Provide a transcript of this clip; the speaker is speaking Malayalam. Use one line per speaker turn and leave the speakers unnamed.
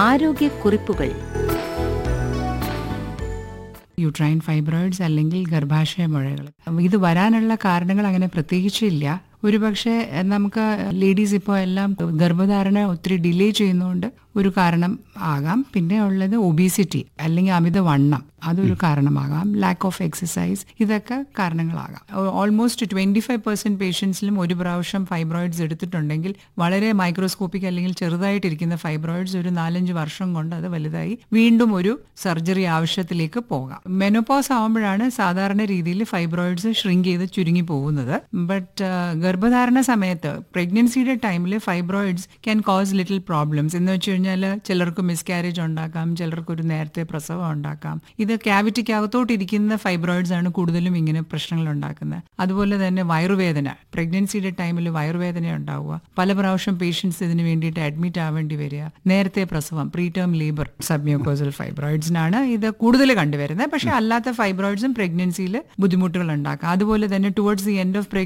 ആരോഗ്യക്കുറിപ്പുകൾ
യുട്രൈൻ ഫൈബ്രോയിഡ്സ് അല്ലെങ്കിൽ ഗർഭാശയ മുഴകൾ ഇത് വരാനുള്ള കാരണങ്ങൾ അങ്ങനെ പ്രത്യേകിച്ചില്ല ഒരുപക്ഷെ നമുക്ക് ലേഡീസ് ഇപ്പോൾ എല്ലാം ഗർഭധാരണ ഒത്തിരി ഡിലേ ചെയ്യുന്നതുകൊണ്ട് ഒരു കാരണം ആകാം പിന്നെ ഉള്ളത് ഒബീസിറ്റി അല്ലെങ്കിൽ അമിതവണ്ണം അതൊരു കാരണമാകാം ലാക്ക് ഓഫ് എക്സസൈസ് ഇതൊക്കെ കാരണങ്ങളാകാം ഓൾമോസ്റ്റ് ട്വന്റി ഫൈവ് പെർസെന്റ് പേഷ്യൻസിലും ഒരു പ്രാവശ്യം ഫൈബ്രോയിഡ്സ് എടുത്തിട്ടുണ്ടെങ്കിൽ വളരെ മൈക്രോസ്കോപ്പിക് അല്ലെങ്കിൽ ചെറുതായിട്ടിരിക്കുന്ന ഫൈബ്രോയിഡ്സ് ഒരു നാലഞ്ച് വർഷം കൊണ്ട് അത് വലുതായി വീണ്ടും ഒരു സർജറി ആവശ്യത്തിലേക്ക് പോകാം മെനോപോസ് ആവുമ്പോഴാണ് സാധാരണ രീതിയിൽ ഫൈബ്രോയിഡ്സ് ഷ്രിങ്ക് ചെയ്ത് ചുരുങ്ങി പോകുന്നത് ബട്ട് ഗർഭധാരണ സമയത്ത് പ്രഗ്നൻസിയുടെ ടൈമിൽ fibroids can cause little problems എന്ന് വെച്ച് കഴിഞ്ഞാൽ ചിലർക്ക് മിസ്കാരേജ് ഉണ്ടാക്കാം ചിലർക്ക് ഒരു നേരത്തെ പ്രസവം ഉണ്ടാക്കാം ഇത് ക്യാവിറ്റിക്കകത്തോട്ടിരിക്കുന്ന ഫൈബ്രോയിഡ്സ് ആണ് കൂടുതലും ഇങ്ങനെ പ്രശ്നങ്ങൾ ഉണ്ടാക്കുന്നത് അതുപോലെ തന്നെ വയറുവേദന പ്രഗ്നൻസിയുടെ ടൈമിൽ വയറുവേദന ഉണ്ടാവുക പല പ്രാവശ്യം പേഷ്യൻസ് ഇതിന് വേണ്ടിയിട്ട് അഡ്മിറ്റ് ആവേണ്ടി വരിക നേരത്തെ പ്രസവം പ്രീ ടേം ലേബർ സബ്മ്യൂക്കോസൽ ഫൈബ്രോയിഡ്സിനാണ് ഇത് കൂടുതൽ കണ്ടുവരുന്നത് പക്ഷെ അല്ലാത്ത ഫൈബ്രോയിഡ്സും പ്രഗ്നൻസിയിൽ ബുദ്ധിമുട്ടുകൾ ഉണ്ടാക്കാം അതുപോലെ തന്നെ ടുവേർഡ്സ് ദി എൻഡ് ഓഫ്